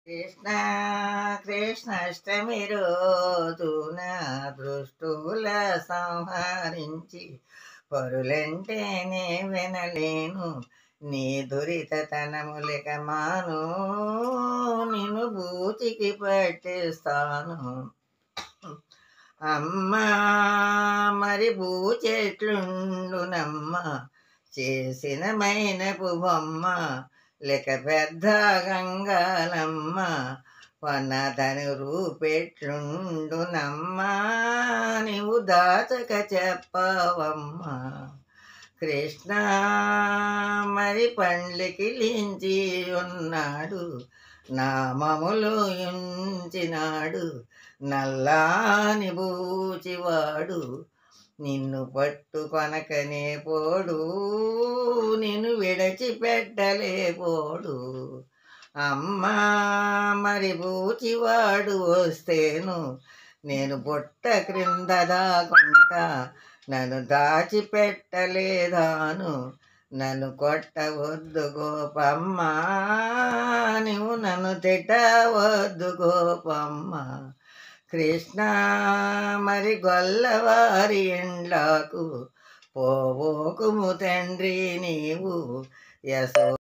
కృష్ణ కృష్ణాష్టమి రోజున దృష్టుల సంహరించి పరులంటేనే వినలేను నీ దురితనములిక మాను నిన్ను బూచికి పట్టిస్తాను అమ్మా మరి బూచెట్లుండునమ్మ చేసిన మైనపు బొమ్మ లెక్క పెద్ద గంగాలమ్మ వన్నతను రూపెట్లుండునమ్మా నీవు దాచక చెప్పవమ్మా కృష్ణ మరి పండ్లకి లించి ఉన్నాడు నామములు ఉంచినాడు నల్లాని బూచివాడు నిన్ను పట్టుకొనకనే పోడు నిన్ను విడచిపెట్టలేపోడు అమ్మా మరి బూచివాడు వస్తేను నేను బుట్ట క్రింద దాకుంటా నన్ను దాచిపెట్టలేదాను నన్ను కొట్టవద్దు గోపమ్మ నువ్వు నన్ను తిట్టవద్దు గోపమ్మ కృష్ణ మరి గొల్లవారి ఎండ్లకు పోవోకుము తండ్రి నీవు యశో